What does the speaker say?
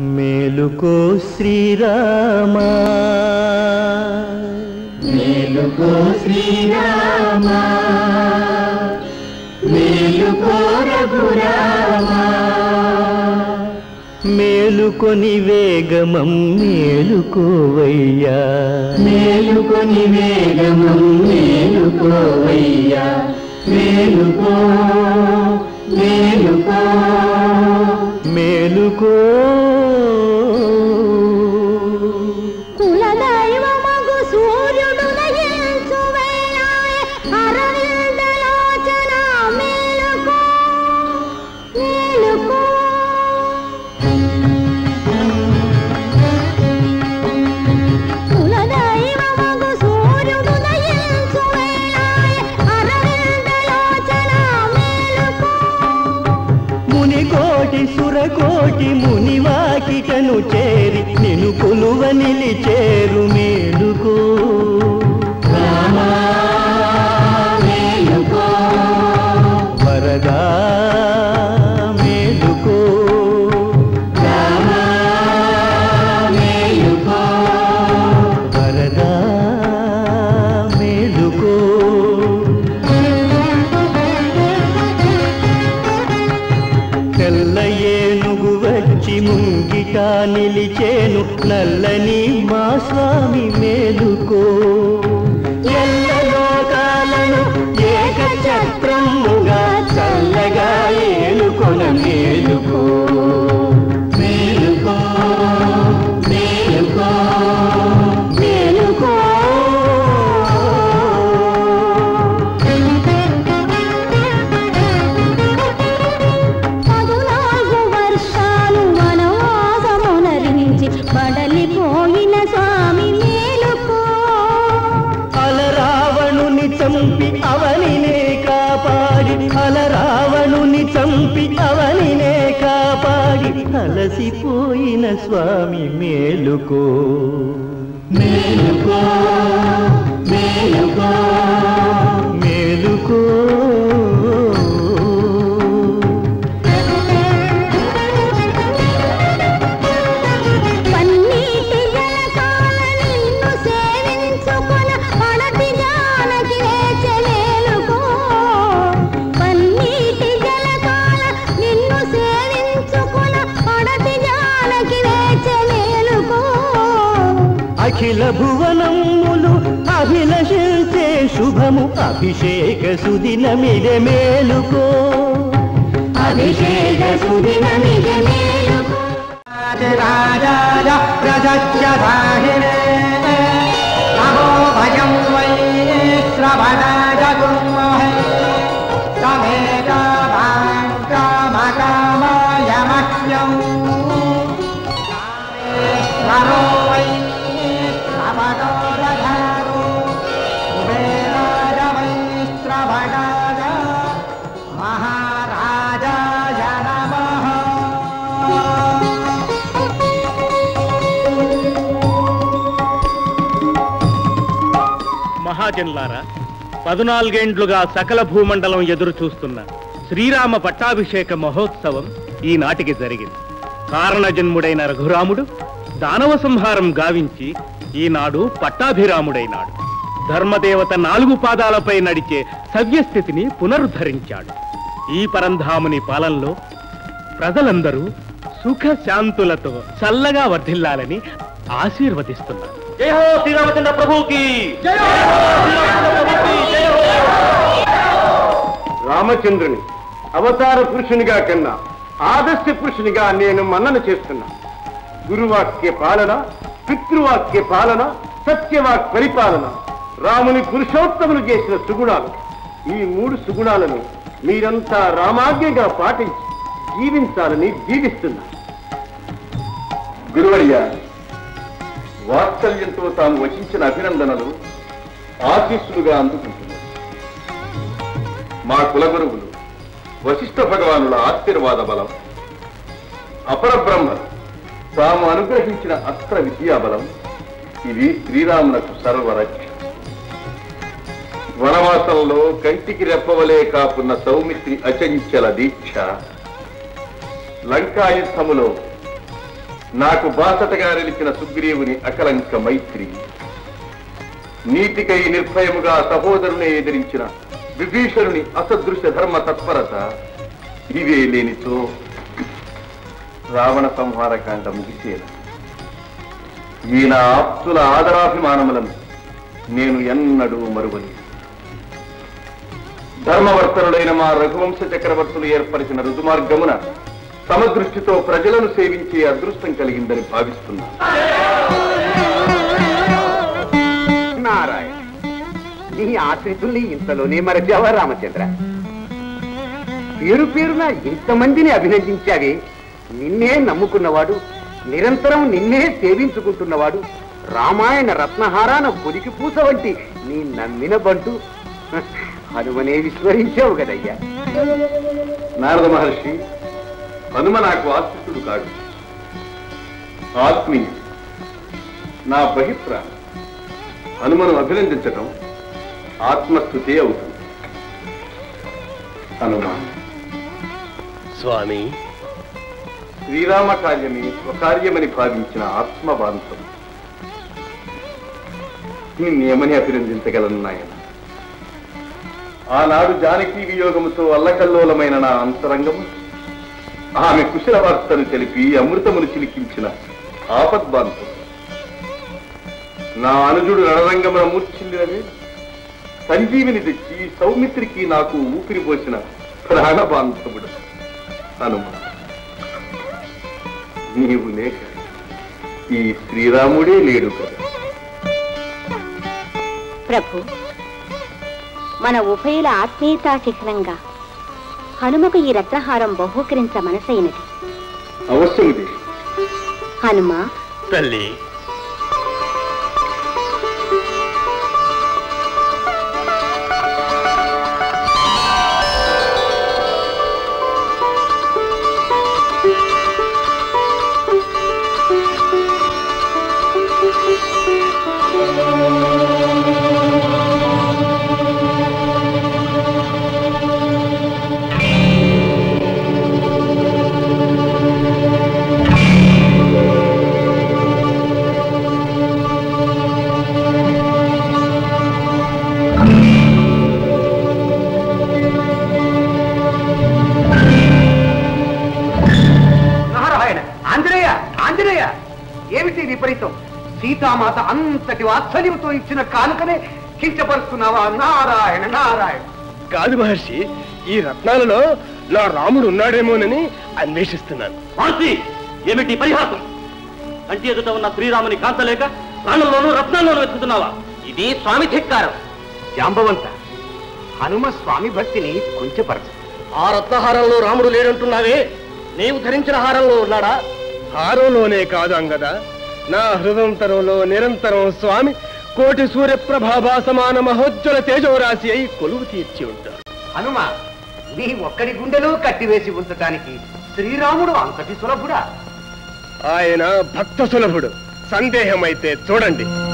మేలుకో శ్రీరామా మేలుకో శ్రీరామా మేలుకో రఘురామా మేలుకొని వేగమం మేలుకోవయ్యా మేలుకొని వేగమం మేలుకోవయ్యా మేలుకో మేలుకో మేలుకో కులదైవమగు సూర్యుడు నయించు వేళాయె అరవిందలోచన మేలుకో మేలుకో కులదైవమగు సూర్యుడు నయించు వేళాయె అరవిందలోచన మేలుకో మునికోటి సురకోటి మునివాకిటను చేరి నిను కొలువ నిలిచేరు మేలుకో రామా మేలుకో వరదా మేలుకో రామా మేలుకో వరదా మేలుకో తెల్ల ఏనుగు వచ్చి ముంగిట నిలిచేను నల్లని మా స్వామి మేలుకో ఎల్ల లోకాలను ఏక చక్రముగా చల్లగా ఏలుకొన మేలుకో మేలుకో మేలుకో మేలుకో పదునాలుగు వర్షాలు వనవాసమునరించి బడలిపోయిన స్వామి మేలుకో అలరావణుని చంపి అవనినే కాపాడి అలరావణుని చంపి అవనినే కాపాడి అలసిపోయిన స్వామి మేలుకో మేలుకో మేలుకో మేలుకో పన్నీటి జలకాల నిన్ను సేవించుకొన పడతి జానకి వేచె మేలుకో పన్నీటి జలకాల నిన్ను సేవించుకొన పడతి జానకి వేచె మేలుకో అఖిల భువనములు అభిలషించే శుభము అభిషేక సుదినమిదే మేలుకో అభిషేక సుదినమిగ మేలుకో రాజాయ ప్రజజ్య సాహినే నమో భయం వై శ్రవణాయ గుర్మహే సమేత భాంకామకామాయ మహ్యం నమో వై శ్రవణో రథారో కుబేరాయ వై శ్రవణాయ మహారాజాయ నమః మహాజన్లారా పదునాలుగేండ్లుగా సకల భూమండలం ఎదురు చూస్తున్న శ్రీరామ పట్టాభిషేక మహోత్సవం ఈనాటికి జరిగింది కారణజన్ముడైన రఘురాముడు దానవ సంహారం గావించి ఈనాడు పట్టాభిరాముడైనాడు ధర్మదేవత నాలుగు పాదాలపై నడిచే సవ్యస్థితిని పునరుద్ధరించాడు ఈ పరంధాముని పాలనలో ప్రజలందరూ సుఖ శాంతులతో చల్లగా వర్ధిల్లాలని ఆశీర్వదిస్తున్నారు జై హో శ్రీరామచంద్ర ప్రభుకి రామచంద్రుని అవతార పురుషునిగా కన్నా ఆదర్శ పురుషునిగా నేను మన్నన చేస్తున్నా గురువాక్య పాలన పితృవాక్య పాలన సత్యవాక్ పరిపాలన రాముని పురుషోత్తములు చేసిన సుగుణాలు ఈ మూడు సుగుణాలను మీరంతా రామాజ్ఞగా పాటించి జీవించాలని జీవిస్తున్నా గురువర్య వాత్సల్యంతో తాము వచించిన అభినందనలు ఆశీస్సులుగా అందుకుంటున్నారు మా కులగురువులు వశిష్ఠ భగవానుల ఆశీర్వాద బలం అపరబ్రహ్మలు తాము అనుగ్రహించిన అస్త్ర విద్యా బలం ఇవి శ్రీరామునకు సర్వరక్ష వనవాసంలో కంటికి రెప్పవలే కాపున్న సౌమిత్రి అచంచల దీక్ష లంకాయుద్ధములో నాకు బాసటగా నిలిచిన సుగ్రీవుని అకలంక మైత్రి నీతికై నిర్భయముగా సహోదరుని ఎదిరించిన విభీషణుని అసదృశ ధర్మ తత్పరత ఇవే లేనిచో రావణ సంహారకాండ ముగిసేలా ఈయన ఆప్తుల ఆదరాభిమానములను నేను ఎన్నడూ మరువలేదు ధర్మవర్తనుడైన మా రఘువంశ చక్రవర్తులు ఏర్పరిచిన రుజుమార్గమున సమదృష్టితో ప్రజలను సేవించే అదృష్టం కలిగిందని భావిస్తున్నా నారాయణ నీ ఆశ్రితుల్ని ఇంతలోనే మరచావా రామచంద్ర పేరు పేరున ఇంతమందిని అభినందించావే నిన్నే నమ్ముకున్నవాడు నిరంతరం నిన్నే సేవించుకుంటున్నవాడు రామాయణ రత్నహారాన పొలికి పూస వంటి నీ నమ్మిన బంటు హనుమనే విస్మరించావు కదయ్యా నారద మహర్షి హనుమ నాకు ఆశ్రితుడు కాడు ఆత్మీయ నా బహిప్రా హనుమను అభినందించటం ఆత్మస్థుతే అవుతుంది హనుమ స్వామి శ్రీరామ కార్యమే స్వకార్యమని భావించిన ఆత్మబాంధం నిన్నేమని అభినందించగలను నాయన ఆనాడు జానకీ వియోగముతో అల్లకల్లోలమైన నా అంతరంగము ఆమె కుశల వార్తను తెలిపి అమృతమును చిలికించిన ఆపద్బాంధం నా అనుజుడు రణరంగమున మూర్ఛిల్లినవే సంజీవిని తెచ్చి సౌమిత్రికి నాకు ఊపిరి పోసిన ప్రాణబాంధవుడు హనుమ నీవు లేక ఈ శ్రీరాముడే లేడు కదా ప్రభు మన ఉభయుల ఆత్మీయతా చిహ్నంగా హనుమకు ఈ రత్నహారం బహూకరించ మనసైనది అవశ్యము దేశం హనుమ తల్లి నారాయణ ఆంజనేయ ఆంజనేయ ఏమిటి విపరీతం సీతామాత అంతటి వాత్సల్యంతో ఇచ్చిన కానుకనే కించపరుస్తున్నావా నారాయణ నారాయణ కాదు మహర్షి ఈ రత్నాలలో నా రాముడు ఉన్నాడేమోనని అన్వేషిస్తున్నాను మారుతి ఏమిటి పరిహాసం కంటి ఎదుట ఉన్న శ్రీరాముని కాంతలేక ప్రాణంలోనూ రత్నాల్లోనూ వెతుకుతున్నావా ఇది స్వామి ధిక్కారం జాంబవంత హనుమ స్వామి భక్తిని కొంచెపరచు ఆ రత్నహారంలో రాముడు లేడంటున్నావే నీవు ధరించిన హారంలో ఉన్నాడా హారంలోనే కాదు అంగద నా హృదయంతరంలో నిరంతరం స్వామి కోటి సూర్యప్రభాభా సమాన మహోజ్వల తేజోరాశి అయి కొలువు తీర్చి ఉంటారు హనుమ నీ ఒక్కడి గుండెలో కట్టివేసి ఉంచటానికి శ్రీరాముడు అంతటి సులభుడా ఆయన భక్త సులభుడు సందేహమైతే చూడండి